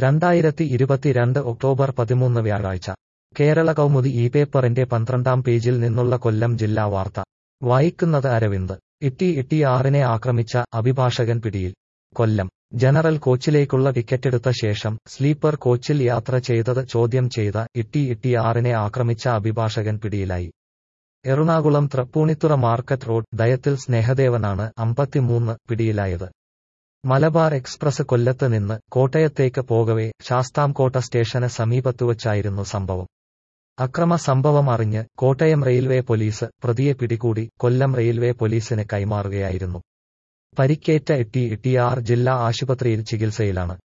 രണ്ടായിരത്തി ഇരുപത്തിരണ്ട് ഒക്ടോബർ പതിമൂന്ന് വ്യാഴാഴ്ച കേരള കൗമുദി ഈ പേപ്പറിന്റെ പന്ത്രണ്ടാം പേജിൽ നിന്നുള്ള കൊല്ലം ജില്ലാ വാർത്ത വായിക്കുന്നത് അരവിന്ദ് ഇട്ടി ഇട്ടി ആറിനെ ആക്രമിച്ച അഭിഭാഷകൻ പിടിയിൽ കൊല്ലം ജനറൽ കോച്ചിലേക്കുള്ള ടിക്കറ്റെടുത്ത ശേഷം സ്ലീപ്പർ കോച്ചിൽ യാത്ര ചെയ്തത് ചോദ്യം ചെയ്ത ഇട്ടി ഇട്ടി ആറിനെ ആക്രമിച്ച അഭിഭാഷകൻ പിടിയിലായി എറണാകുളം തൃപ്പൂണിത്തുറ മാർക്കറ്റ് റോഡ് ഡയത്തിൽ സ്നേഹദേവനാണ് അമ്പത്തിമൂന്ന് പിടിയിലായത് മലബാർ എക്സ്പ്രസ് കൊല്ലത്ത് നിന്ന് കോട്ടയത്തേക്ക് പോകവെ ശാസ്താംകോട്ട സ്റ്റേഷന് സമീപത്തുവച്ചായിരുന്നു സംഭവം അക്രമ സംഭവം അറിഞ്ഞ് കോട്ടയം റെയിൽവേ പോലീസ് പ്രതിയെ പിടികൂടി കൊല്ലം റെയിൽവേ പോലീസിന് കൈമാറുകയായിരുന്നു പരിക്കേറ്റ ഇട്ടി ഇട്ടിയാർ ജില്ലാ ആശുപത്രിയിൽ ചികിത്സയിലാണ്